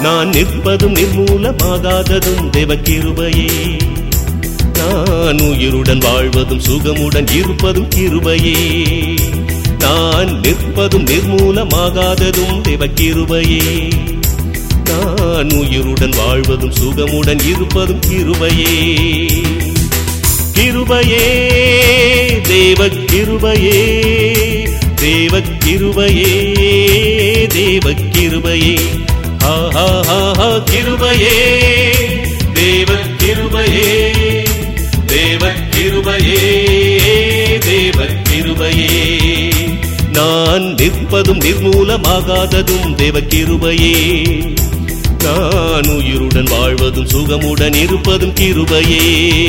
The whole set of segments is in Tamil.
நான் நிற்பதும் நிர்மூலமாகாததும் தேவக்கிருபையே நான் உயிருடன் வாழ்வதும் சுகமுடன் இருப்பதும் கிருபையே நான் நிற்பதும் நிர்மூலமாகாததும் தேவக்கிருபையே நான் உயிருடன் வாழ்வதும் சுகமுடன் இருப்பதும் கிருபையே கிருபையே தேவ கிருபையே தேவ கிருபையே தேவ கிருபையே ஆஹா ஆஹா கிருபையே தேவ கிருபையே தேவ கிருபையே தேவ கிருபையே நான் நிற்பதும் நிர்மூலமாகாததும் தேவ கிருபையே நான் உயிருடன் வாழ்வதும் சுகமுடன் இருப்பதும் கிருபையே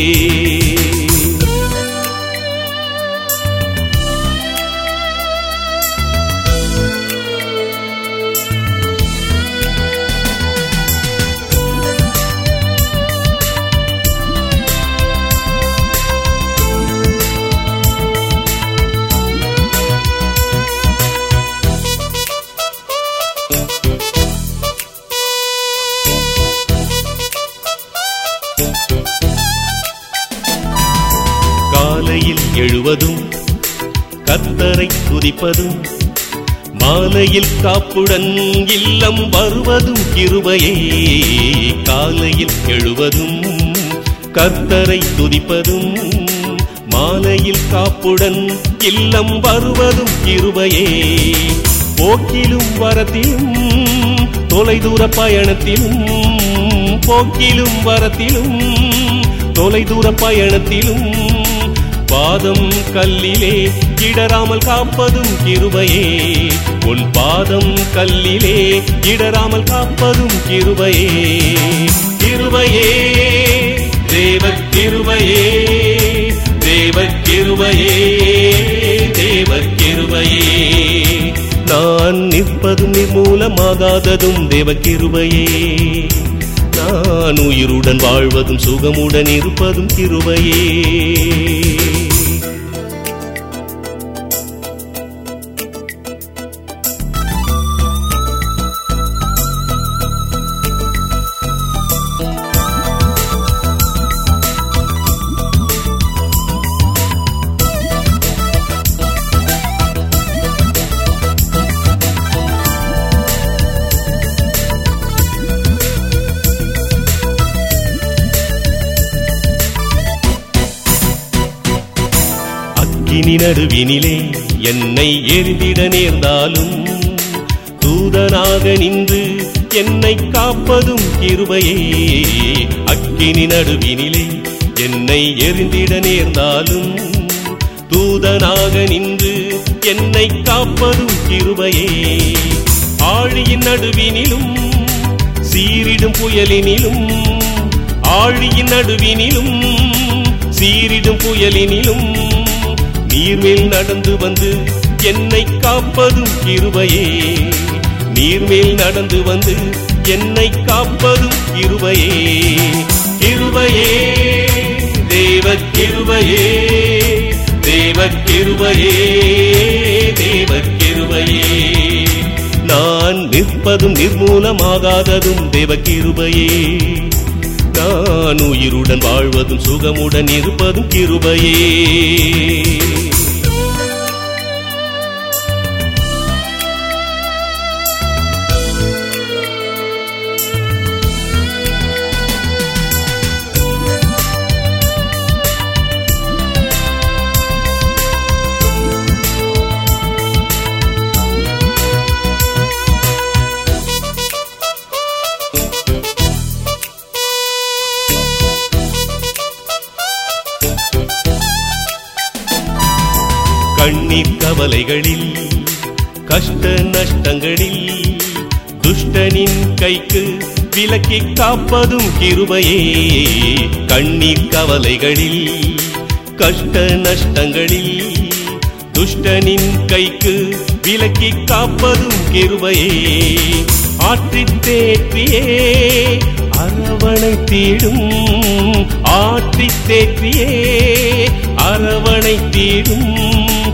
காலையில் எழுவதும் கத்தரை துதிப்பதும் மாலையில் காப்புடன் இல்லம் வருவதும் கிருபையே காலையில் எழுவதும் கர்த்தரை துதிப்பதும் மாலையில் காப்புடன் இல்லம் வருவதும் கிருபையே போக்கிலும் வரத்திலும் தொலைதூர பயணத்திலும் போக்கிலும் வரத்திலும் தொலைதூர பயணத்திலும் பாதம் கல்லிலே இடராமல் காப்பதும் கிருபையே உன் பாதம் கல்லிலே இடராமல் காப்பதும் கிருபையே கிருபையே தேவ கிருபையே தேவ கிருபையே தேவ கிருபையே நான் நிற்பதும் நிர்மூலமாகாததும் தேவ கிருபையே நான் உயிருடன் வாழ்வதும் சுகமுடன் இருப்பதும் கிருபையே அக்கினி நடுவினிலே என்னை எரிந்திட நேர்ந்தாலும் தூதனாக நின்று என்னை காப்பதும் கிருபையே அக்கினி நடுவினிலே என்னை எரிந்திட நேர்ந்தாலும் தூதனாக நின்று என்னை காப்பதும் கிருபையே ஆழியின் நடுவினிலும் சீரிடும் புயலினிலும் ஆழியின் நடுவினிலும் சீரிடும் புயலினிலும் நீர்மேல் நடந்து வந்து என்னை காப்பதும் கிருபையே நீர்மேல் நடந்து வந்து என்னை காப்பதும் கிருபையே கிருபையே தேவ கிருபையே தேவ கிருபையே தேவ கிருபையே நான் நிற்பதும் நிர்மூலமாகாததும் தேவ கிருபையே நான் உயிருடன் வாழ்வதும் சுகமுடன் இருப்பதும் கிருபையே கண்ணீர் கவலைகளில் கஷ்ட நஷ்டங்களில் துஷ்டனின் கைக்கு விலக்கி காப்பதும் கிருபையே கண்ணீர் கவலைகளில் கஷ்ட நஷ்டங்களில் துஷ்டனின் கைக்கு விலக்கி காப்பதும் கிருபையே ஆற்றித் தேற்றியே அரவணை தீடும் ஆற்றித் தேற்றியே அரவணை தீடும்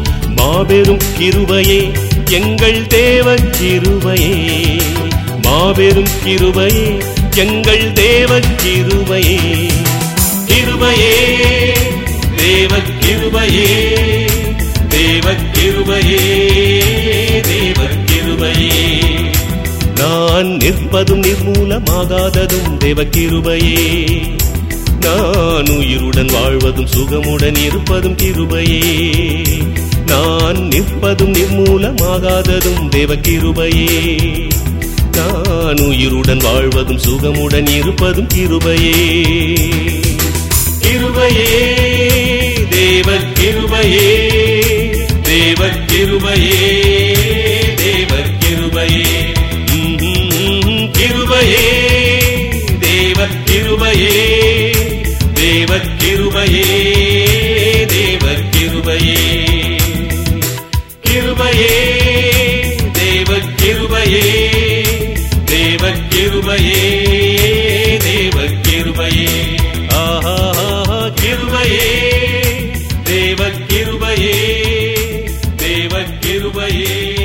மாபெரும் கிருபையே எங்கள் தேவ கிருபையே மா மாபெரும் கிருபையே எங்கள் தேவ கிருபையே கிருபையே தேவ கிருபையே தேவ கிருபையே தேவ கிருபையே நான் நிற்பதும் நிர்மூலமாகாததும் தேவ கிருபையே நான் உயிருடன் வாழ்வதும் சுகமுடன் இருப்பதும் கிருபையே நான் நிற்பதும் நிர்மூலமாகாததும் தேவ கிருபையே நான் உயிருடன் வாழ்வதும் சுகமுடன் இருப்பதும் கிருபையே கிருபையே தேவ கிருபையே தேவ கிருபையே தேவ கிருபையே ம்ம், கிருபையே தேவ கிருபையே தேவ கிருபையே தேவ கிருபையே கிருபையே தேவ கிருபையே தேவ கிருபையே தேவ கிருபையே ஆஹா கிருபையே தேவ கிருபையே தேவ கிருபையே